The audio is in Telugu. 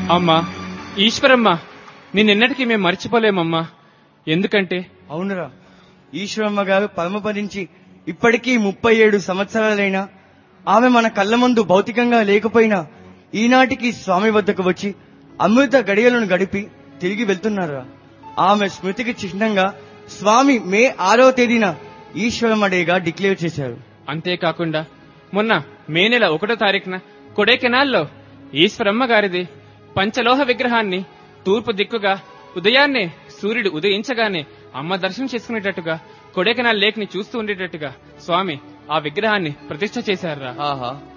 అమ్మా ఈశ్వరమ్మ నిన్నెన్నటికీ మేము మర్చిపోలేమమ్మా ఎందుకంటే అవునురా ఈశ్వరమ్మ గారు పరమపదించి ఇప్పటికీ ముప్పై ఏడు సంవత్సరాలైనా ఆమె మన కళ్ళ ముందు భౌతికంగా లేకపోయినా ఈనాటికి స్వామి వద్దకు వచ్చి అమృత గడియలను గడిపి తిరిగి వెళ్తున్నారా ఆమె స్మృతికి చిహ్నంగా స్వామి మే ఆరో తేదీన ఈశ్వరమ్మ డేగా డిక్లేర్ చేశారు అంతేకాకుండా మొన్న మే నెల ఒకటో తారీఖున కొడైకెనాల్లో ఈశ్వరమ్మ గారిది పంచలోహ విగ్రహాన్ని తూర్పు దిక్కుగా ఉదయాన్నే సూర్యుడు ఉదయించగానే అమ్మ దర్శనం చేసుకునేటట్టుగా కొడైకెనాల్ లేక్ ని చూస్తూ ఉండేటట్టుగా స్వామి ఆ విగ్రహాన్ని ప్రతిష్ఠ చేశారురా ఆహా